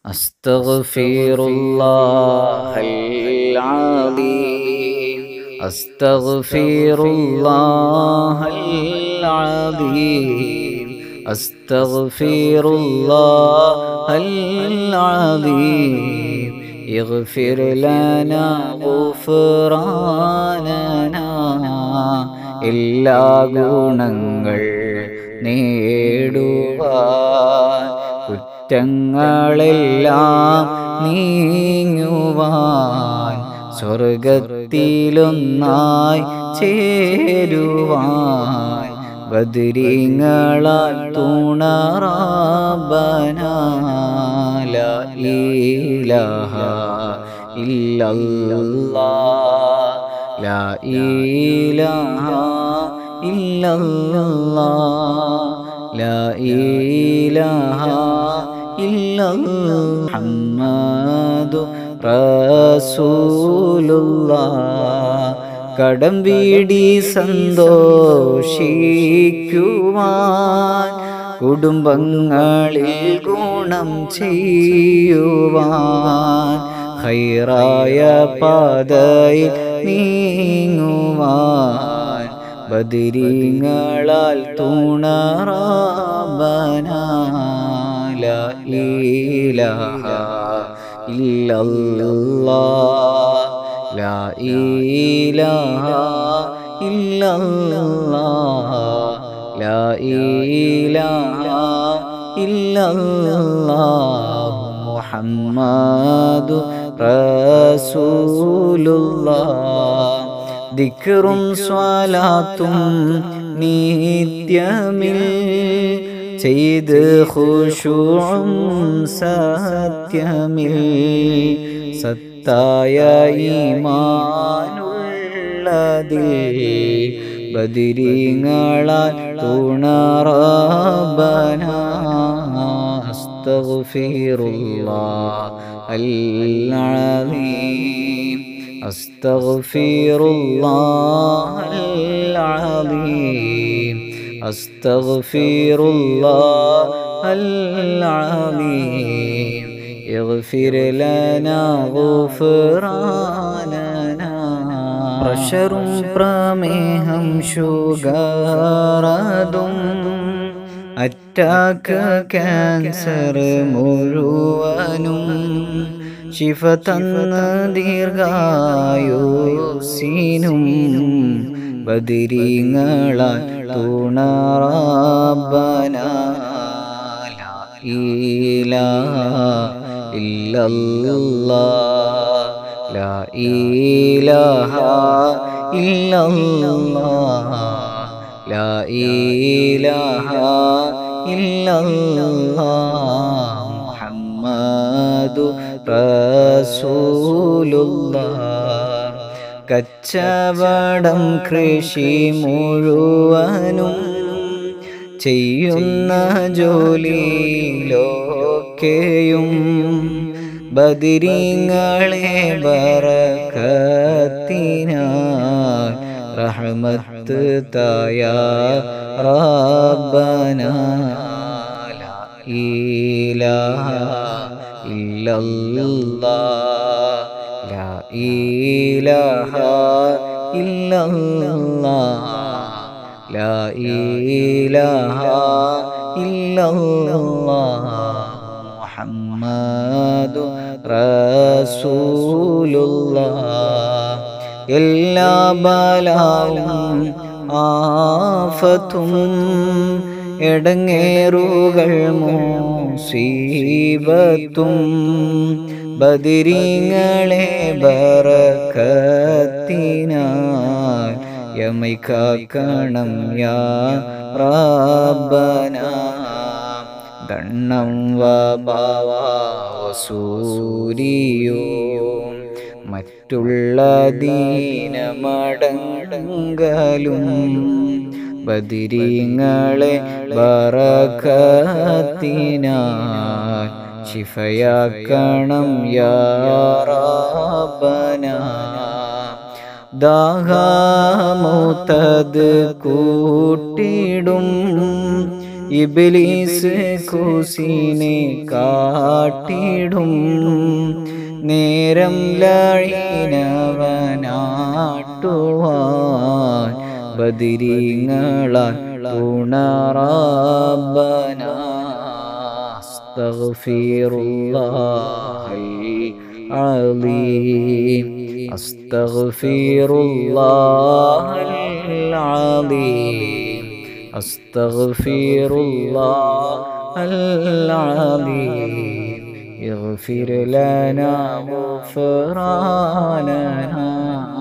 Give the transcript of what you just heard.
أستغفر الله العظيم أستغفر الله العظيم أستغفر الله العظيم يغفر لنا غفراننا എല്ലാ ഗുണങ്ങൾ നേടുവാൻ കുറ്റങ്ങളെല്ലാം നീങ്ങുവാൻ സ്വർഗത്തിലൊന്നായി ചേരുവാൻ ബദരീങ്ങളാൽ തുണറാബനാല ഇലഹ ഇല്ലല്ലാ ലാ ഇലാഹ ഇല്ലല്ലാ ലാ ഇലാഹ ഇല്ലല്ലാ മുഹമ്മദു റസൂലുള്ളാ കടം വീടി സന്തോഷിക്കുവാൻ കുടുംബങ്ങളിൽ ഗുണം ചെയ്യുവാൻ ഹൈറായ പാതയിൽ നീങ്ങുവാൻ ബദിരീങ്ങളാൽ തുണറാബനാല ഇലഹ ഇല്ലല്ലാ ലാ ഇലാഹ ഇല്ലല്ലാ ലാ ഇലാഹ ഇല്ലല്ലാ മുഹമ്മദു റസൂലുള്ളാ ദിക്റും സ്വലാത്തും നിത്യമിൽ ചെയ്ത് ഖുശൂഉം സത്യമിൽ സത്തായ ഈമാനുള്ളതിൽ ബദിരീങ്ങളാൽ തുണറബന അസ്തഗ്ഫിറുല്ലാഹ് العظيم أستغفر الله العظيم أستغفر الله العظيم يغفر لنا غفراننا പ്രഷറും പ്രമേഹം ഷുഗറതും അറ്റാക്ക് ക്യാൻസർ മുഴുവനും ശിഫ തന്ന ദീർഘായുസിനും ബദിരീങ്ങളാൽ തുണറാബന ഇലാഹ ഇല്ലല്ലാ ലാ ഇലാഹ ഇല്ലല്ലാ ലാ ഇലാഹ ഇല്ലല്ലാ മുഹമ്മദു റസൂലുള്ളാ കച്ചവടം കൃഷി മുഴുവനും ചെയ്യുന്ന ജോലിയിലൊക്കെയും ബദിരീങ്ങളെ ബറക്കത്തിനാൽ റഹ്മത്ത് തായ റബ്ബന ലാ ഇലാഹ ഇല്ലല്ലാ ലാ ഇലാഹ ഇല്ലല്ലാ ലാ ഇലാഹ ഇല്ലല്ലാ മുഹമ്മദു റസൂലുള്ളാ എല്ലാ ബലാവും ആഫത്തും എടങ്ങേറുകൾ മുസീബത്തും ബദിരീങ്ങളെ ബറക്കത്തിനാൽ യമൈക്കാക്കണം യാ റബ്ബന ദണ്ണം വസൂരിയോ മറ്റുള്ള ദീനമടങ്ങലും ബദിരീങ്ങളെ ബറക്കത്തിനാൽ ശിഫയാക്കണം യാ റബ്ബന ദാഹമൂത്തത് കൂട്ടിടും ഇബിലീസ് കൂസിനെ കാട്ടിടും നേരം ലഴിനവനാട്ടുവാൻ ബദിരിങ്ങളാൽ തുണറാബന أستغفر الله العظيم أستغفر الله العظيم أستغفر الله العظيم اغفر لنا غفراننا